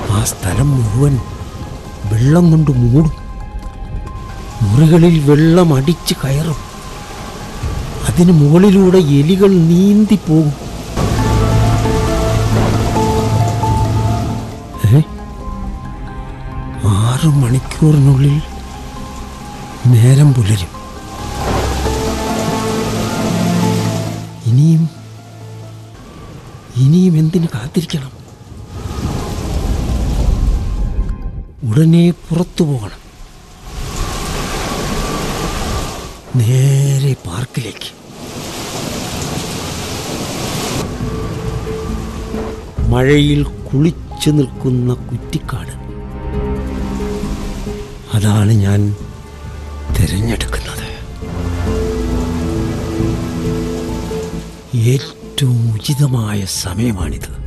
ആ സ്ഥലം മുഴുവൻ വെള്ളം കൊണ്ട് മൂടും മുറികളിൽ വെള്ളം അടിച്ച് കയറും അതിന് മുകളിലൂടെ എലികൾ നീന്തിപ്പോകും ഏ? ആറ് മണിക്കൂറിനുള്ളിൽ നേരം പുലരും ഇനിയും ഇനിയും എന്തിന് കാത്തിരിക്കണം ഉടനെ പുറത്തു പോകണം നേരെ പാർക്കിലേക്ക് മഴയിൽ കുളിച്ചു നിൽക്കുന്ന കുറ്റിക്കാട് അതാണ് ഞാൻ തിരഞ്ഞെടുക്കുന്നത് ഏറ്റവും ഉചിതമായ സമയമാണിത്